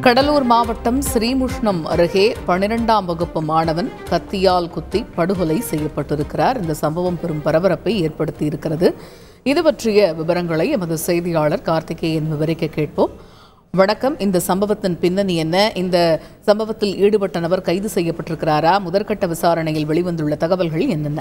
கடலூர் மாவட்டம் ஸ்ரீமுஷ்ணம் அருகே பனிரெண்டாம் வகுப்பு மாணவன் கத்தியால் குத்தி படுகொலை செய்யப்பட்டிருக்கிறார் இந்த சம்பவம் பெரும் பரபரப்பை ஏற்படுத்தி இருக்கிறது இது பற்றிய விவரங்களை எமது செய்தியாளர் கார்த்திகேயன் விவரிக்க கேட்போம் வணக்கம் இந்த சம்பவத்தின் பின்னணி என்ன இந்த சம்பவத்தில் ஈடுபட்ட நபர் கைது செய்யப்பட்டிருக்கிறாரா முதற்கட்ட விசாரணையில் வெளிவந்துள்ள தகவல்கள் என்னென்ன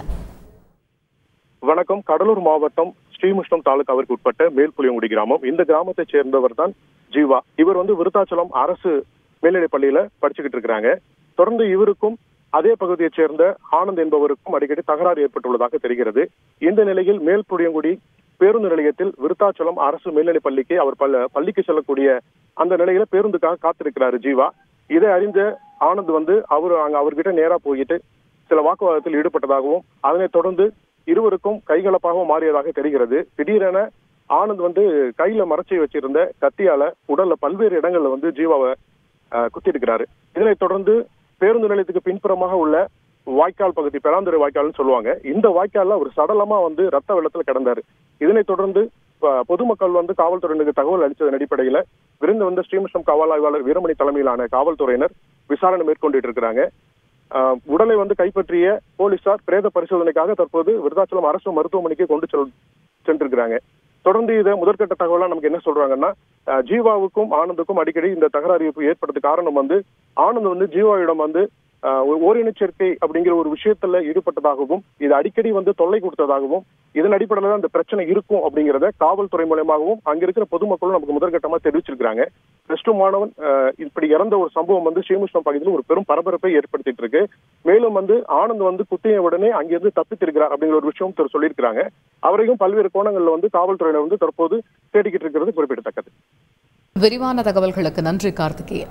வணக்கம் கடலூர் மாவட்டம் ஸ்ரீமுஷ்ணம் தாலுகாவிற்கு உட்பட்ட மேல்புலியங்குடி கிராமம் இந்த கிராமத்தைச் சேர்ந்தவர் தான் ஜீவா இவர் வந்து விருத்தாச்சலம் அரசு மேல்நிலைப் பள்ளியில படிச்சுக்கிட்டு இருக்கிறாங்க தொடர்ந்து இவருக்கும் அதே பகுதியைச் சேர்ந்த ஆனந்த் என்பவருக்கும் அடிக்கடி தகராறு ஏற்பட்டுள்ளதாக தெரிகிறது இந்த நிலையில் மேல்புளியங்குடி பேருந்து நிலையத்தில் விருத்தாச்சலம் அரசு மேல்நிலைப் பள்ளிக்கு அவர் பள்ள- பள்ளிக்கு செல்லக்கூடிய அந்த நிலையில பேருந்துக்காக காத்திருக்கிறாரு ஜீவா இதை அறிந்த ஆனந்த் வந்து அவர் அங்க அவர்கிட்ட நேரா போயிட்டு சில வாக்குவாதத்தில் ஈடுபட்டதாகவும் அதனைத் தொடர்ந்து இருவருக்கும் கைகலப்பாகவும் மாறியதாக தெரிகிறது திடீரென ஆனந்த் வந்து கையில மறைச்சி வச்சிருந்த கத்தியால உடல்ல பல்வேறு இடங்கள்ல வந்து ஜீவாவை அஹ், குத்திருக்கிறாரு இதனைத் தொடர்ந்து பேருந்து நிலையத்துக்கு பின்புறமாக உள்ள வாய்க்கால் பகுதி பெராந்துறை வாய்க்கால்னு சொல்லுவாங்க இந்த வாய்க்கால்ல ஒரு சடலமா வந்து ரத்த வெள்ளத்துல கிடந்தாரு இதனைத் தொடர்ந்து ப- பொதுமக்கள் வந்து காவல்துறையினருக்கு தகவல் அளித்ததன் அடிப்படையில விருந்து வந்த ஸ்ரீமுஷ்ணம் காவல் ஆய்வாளர் வீரமணி தலைமையிலான காவல்துறையினர் விசாரணை மேற்கொண்டுட்டு இருக்கிறாங்க ஆஹ் உடலை வந்து கைப்பற்றிய போலீசார் பிரேத பரிசோதனைக்காக தற்போது விருதாச்சலம் அரசு மருத்துவமனைக்கு கொண்டு செல் சென்றிருக்கிறாங்க தொடர்ந்து இதை முதற்கட்ட தகவலா நமக்கு என்ன சொல்றாங்கன்னா ஆஹ் ஜீவாவுக்கும் ஆனந்துக்கும் அடிக்கடி இந்த தகராறு ஏற்படுறதுக்கு காரணம் வந்து ஆனந்த் வந்து ஜீவாவிடம் வந்து ஆஹ் ஒரு ஓரினச் சேர்க்கை அப்படிங்கிற ஒரு விஷயத்துல ஈடுபட்டதாகவும் இது அடிக்கடி வந்து தொல்லை கொடுத்ததாகவும் இதன் அடிப்படையில தான் இந்த பிரச்சனை இருக்கும் அப்படிங்கிறத காவல்துறை மூலமாகவும் அங்க இருக்கிற பொதுமக்களும் நமக்கு முதற்கட்டமா தெரிவிச்சிருக்காங்க பிளஸ் டூ மாணவன் ஆஹ் இப்படி இறந்த ஒரு சம்பவம் வந்து ஸ்ரீமுஷ்ணம் பகுதியில் ஒரு பெரும் பரபரப்பை ஏற்படுத்திட்டு இருக்கு மேலும் வந்து ஆனந்த் வந்து குத்திய உடனே அங்கிருந்து தப்பித்திருக்கிறார் அப்படிங்கிற ஒரு விஷயம் தெரி- சொல்லியிருக்கிறாங்க அவரையும் பல்வேறு கோணங்கள்ல வந்து காவல்துறையினர் வந்து தற்போது தேடிக்கிட்டு இருக்கிறது குறிப்பிடத்தக்கது விரிவான தகவல்களுக்கு நன்றி கார்த்திகேயன்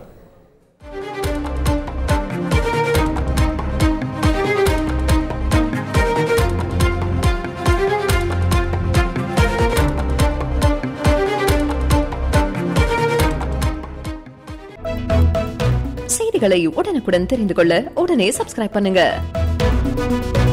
செய்திகளை உடனுக்குடன் தெரிந்து கொள்ள உடனே சப்ஸ்கிரைப் பண்ணுங்க